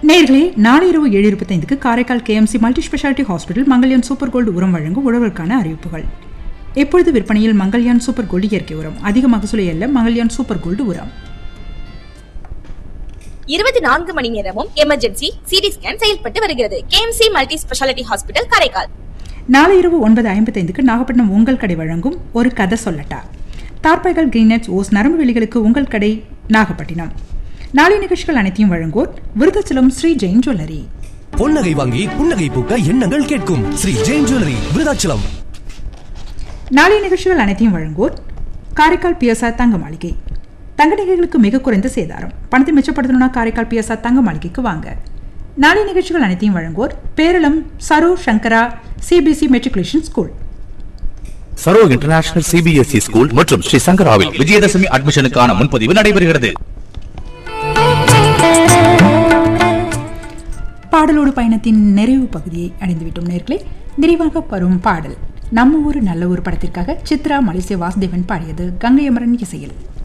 நேர்களே நாளை இரவு ஏழு இருபத்தைந்துக்கு Karaikal KMC multi speciality hospital Mangalyaan super gold உரம் வழங்கும் உழவருக்கான அறிவிப்புகள் எப்பொழுது விற்பனையில் மங்கல்யான் சூப்பர் கோல்டு இயற்கை உரம் அதிக மகசூலை அல்ல மங்கல்யான் சூப்பர் கோல்டு உரம் இருபத்தி நான்கு மணி நேரமும் எமர்ஜென்சி சிடி ஸ்கேன் செயல்பட்டு வருகிறது KMC multi speciality hospital Karaikal நாளை இரவு ஒன்பது ஐம்பத்தைந்துக்கு நாகப்பட்டினம் உங்கள் கடை வழங்கும் ஒரு கதை சொல்லட்டா தார்பாய்கள் கிரீனட்ஸ் ஓஸ் நரம்பு வெளிகளுக்கு உங்கள் கடை நாகப்பட்டினம் நாளை நிகழ்ச்சிகள் அனைத்தையும் வழங்குவோர் விருதாச்சலம் ஸ்ரீ ஜெயின் ஜுவல்லரி பொன்னகை வாங்கி புன்னகை பூக்க எண்ணங்கள் கேட்கும் ஸ்ரீ ஜெயின் ஜுவல்லரி விருதாச்சலம் நாளைய நிகழ்ச்சிகள் அனைத்தையும் வழங்குவோர் காரைக்கால் பிஎஸ்ஆர் தங்க மாளிகை தங்க நகைகளுக்கு மிக குறைந்த சேதாரம் பணத்தை மிச்சப்படுத்தணும்னா காரைக்கால் பிஎஸ்ஆர் தங்க மாளிகைக்கு வாங்க நாளைய நிகழ்ச்சிகள் அனைத்தையும் வழங்குவோர் Peralam Saro Sankara CBSE matriculation school Saro international CBSE school மற்றும் ஸ்ரீ சங்கராவில் விஜயதசமி அட்மிஷனுக்கான முன்பதிவு நடைபெறுகிறது பாடலோடு பயணத்தின் நிறைவு பகுதியை அடைந்துவிட்டோம் நேர்களே நிறைவாக வரும் பாடல் நம்ம ஊர் நல்ல ஊர் படத்திற்காக சித்ரா மலேசிய வாசுதேவன் பாடியது கங்கை அமரன் இசையில்